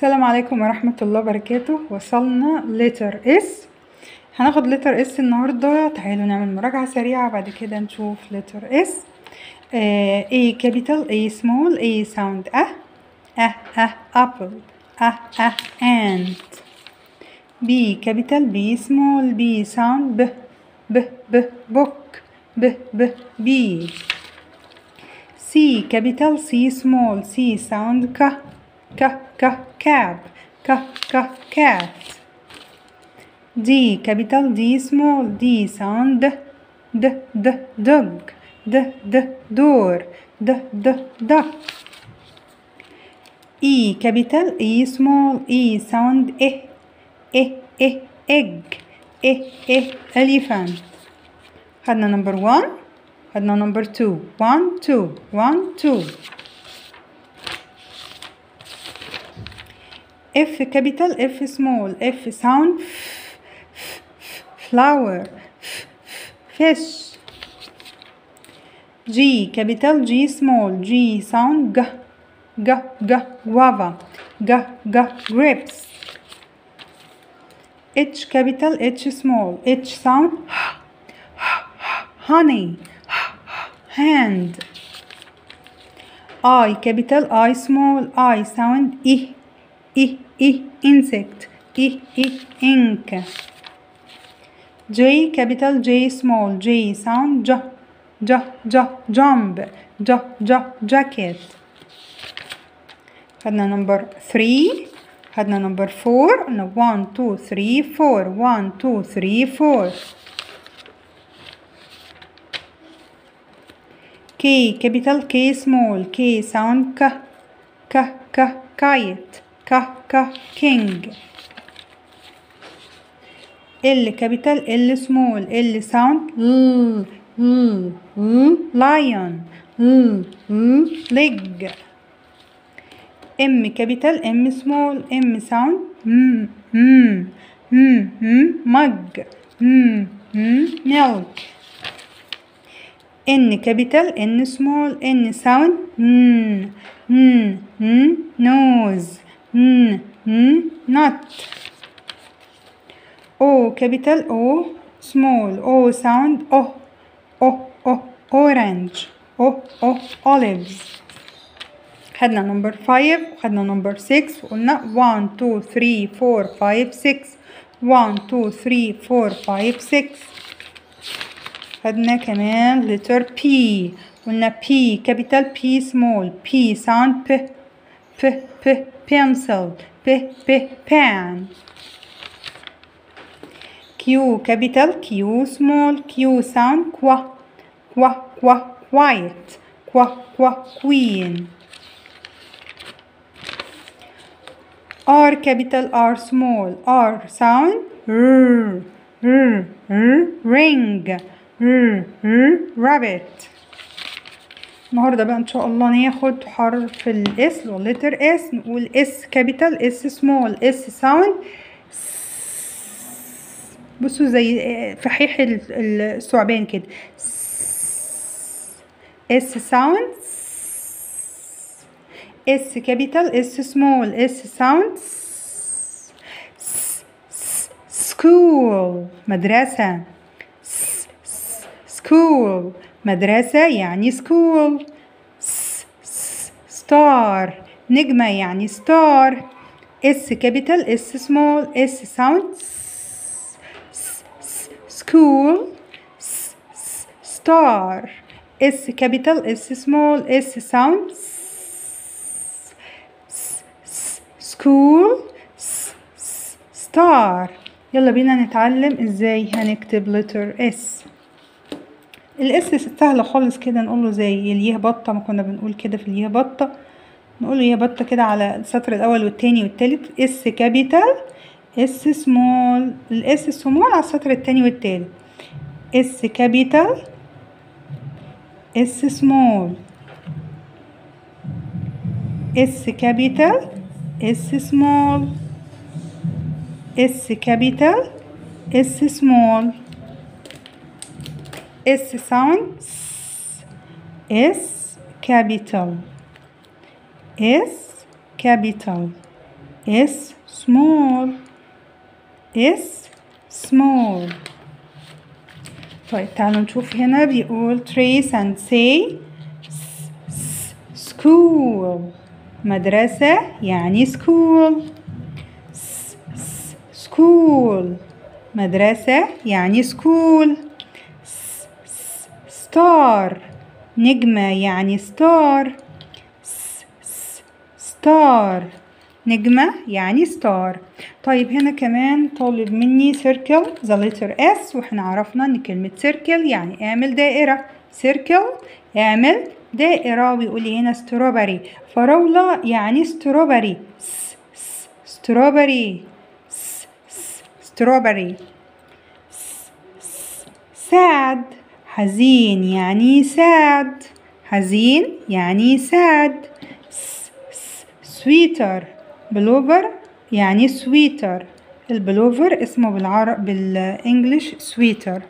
السلام عليكم ورحمة الله وبركاته وصلنا لتر اس هناخد لتر اس النهاردة تعالوا نعمل مراجعة سريعة بعد كده نشوف لتر اس آه A capital A small A sound أه أه أه apple أه أه ant B capital B small B sound ب ب ب book ب ب bee C capital C small C sound ك ك ك cab ك ك cat D capital D small D sound d d d dog d d door d d duck E capital E small E sound eh eh eh egg eh eh elephant خدنا number one خدنا number two one two one two F capital F small F sound f, f, f, flower f, f, fish G capital G small G sound g g g guava g g grapes H capital H small H sound honey hand I capital I small I sound I I I insect I I ink J capital J small J sound j j j jump j j jacket خدنا number 3 خدنا number 4 قلنا 1 2 3 4 1 2 3 4 K capital K small K sound K K K kite K K king L capital L small L sound L L L lion L L leg M capital M small M sound M M M M mug M M milk N capital N small N sound N N N nose N N nut O capital O small O sound O O O orange O O olives خدنا number 5 وخدنا number 6 وقلنا 1 2 3 4 5 6 1 2 3 4 5 6 خدنا كمان letter P قلنا P capital P small P sound P P P pencil P P pen Q capital Q small Q sound Qua Qua Qua quiet Qua Qua queen R capital R small R sound R R R ring R R rabbit النهارده بقى ان شاء الله ناخد حرف الاس واللتر اس نقول اس كابيتال اس سمول اس ساوند بصوا زي فحيح الثعبان كده اس ساوند اس كابيتال اس سمول اس ساوند سكول مدرسة سكول مدرسة يعني سكول ستار نجمة يعني ستار اس كابيتال اس سمول اس ساوند سكول ستار اس كابيتال اس سمول اس ساوند سكول ستار يلا بينا نتعلم ازاي هنكتب لتر اس الاس سهلة خالص كده نقوله زي اليه بطة ما كنا بنقول كده في اليه بطة نقوله يه بطة كده على السطر الأول والتاني والتالت اس كابيتال اس سمول الاس سمول على السطر التاني والتالت اس كابيتال اس سمول اس كابيتال اس سمول اس كابيتال اس سمول S sound S capital S capital S small S small طيب تعالوا نشوف هنا بيقول trace and say school مدرسة يعني school school مدرسة يعني school star نجمة يعني star star نجمة يعني ستار طيب هنا كمان طالب مني circle the letter S واحنا عرفنا ان كلمة circle يعني اعمل دائرة circle اعمل دائرة ويقول لي هنا strawberry فراولة يعني strawberry strawberry strawberry sad حزين يعني sad حزين يعني sad sweater بلوفر يعني سويتر البلوفر اسمه بالعرب بالانجلش سويتر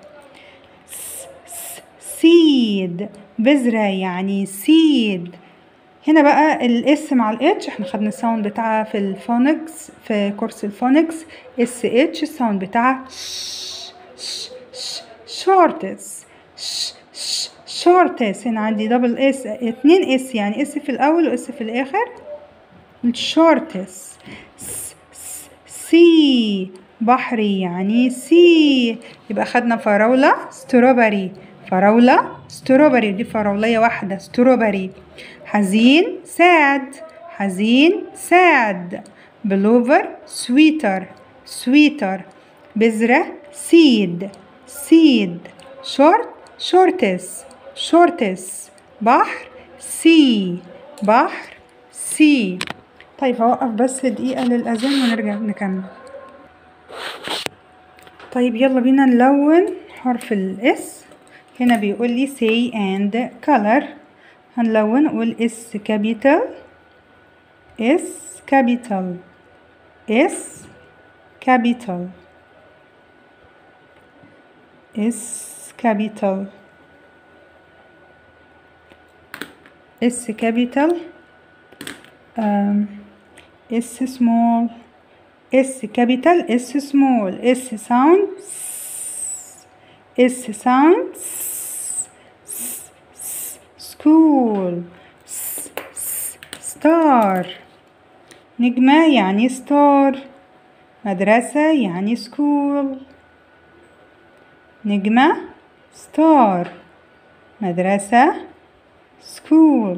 سيد بذرة يعني سيد هنا بقى الاس مع الاتش احنا خدنا الساوند بتاعها في الفونكس في كورس الفونكس اس اتش الساوند بتاعها شورتس شورتس هنا عندي دبل اس اتنين اس يعني اس في الاول واس في الاخر الشورتس سي بحري يعني سي يبقى خدنا فراولة ستروبري فراولة ستروبري دي فراولية واحدة ستروبري حزين ساد حزين ساد بلوفر سويتر سويتر بذرة سيد سيد شورت شورتس شورتس بحر سي بحر سي طيب هوقف بس دقيقة للأذان ونرجع نكمل طيب يلا بينا نلون حرف الاس هنا بيقول لي say and color هنلون نقول اس capital اس capital اس capital اس capital اس capital um, S small S capital S small S sound S sound school star نجمة يعني ستار مدرسة يعني سكول نجمة ستار مدرسة سكول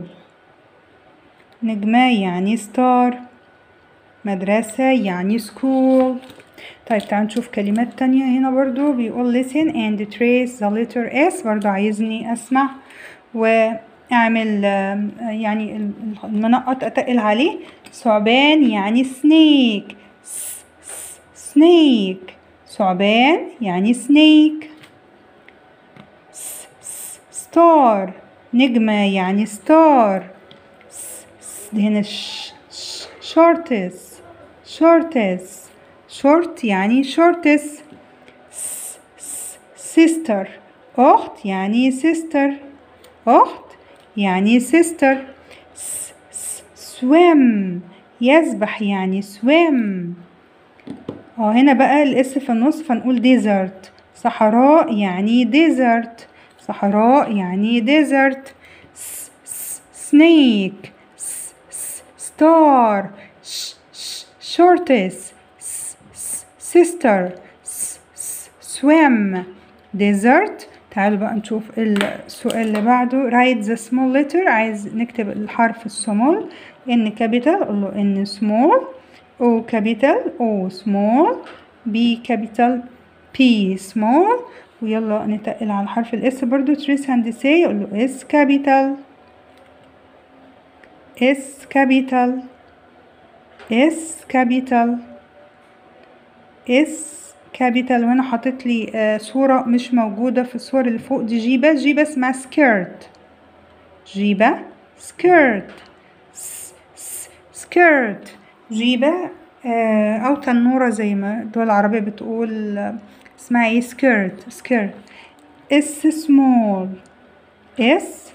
نجمة يعني ستار مدرسة يعني سكول طيب تعالوا نشوف كلمات تانية هنا برضو بيقول listen and trace the letter S برضو عايزني أسمع وأعمل يعني المنقط أتقل عليه ثعبان يعني snake snake ثعبان يعني snake star نجمة يعني star هنا shortest shortest short يعني shortest sister أخت يعني sister أخت يعني sister swim يسبح يعني swim اه هنا بقى الاس في النص فنقول desert صحراء يعني desert صحراء يعني desert snake star shortest sister swim desert تعالوا بقى نشوف السؤال اللي بعده write the small letter عايز نكتب الحرف السمول ان capital قول له ان small o capital o small b capital p small ويلا نتقل على حرف الاس برضو trace and say قول له s capital S capital S capital S capital وهنا حاطط لي آه صورة مش موجودة في الصور اللي فوق دي جيبة جيبة اسمها skirt جيبة skirt skirt جيبة آه أو تنورة زي ما الدول العربية بتقول آه اسمها ايه skirt skirt S small S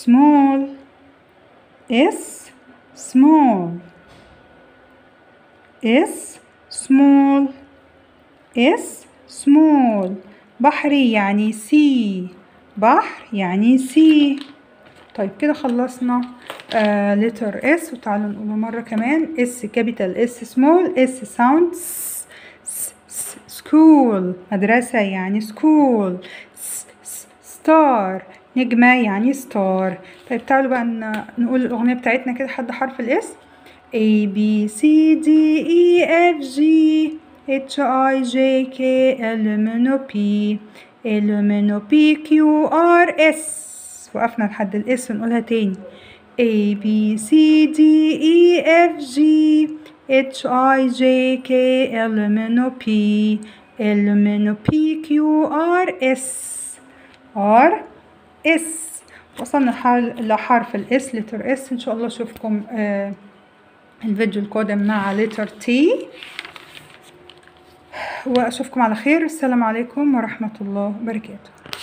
small S small S small S small بحري يعني سي بحر يعني سي طيب كده خلصنا آه letter S وتعالوا نقوله مرة كمان S capital S small S sound S, S, S school مدرسة يعني school S, S, star نجمة يعني ستار طيب تعالوا بقى نقول الأغنية بتاعتنا كده حد حرف الإس A B C D E F G H I J K L M N O P L M N O P Q R S وقفنا لحد الإس ونقولها تاني A B C D E F G H I J K L M N O P L M N O P Q R S R اس وصلنا لحرف الاس لتر اس ان شاء الله اشوفكم آه الفيديو القادم مع لتر تي واشوفكم على خير السلام عليكم ورحمه الله وبركاته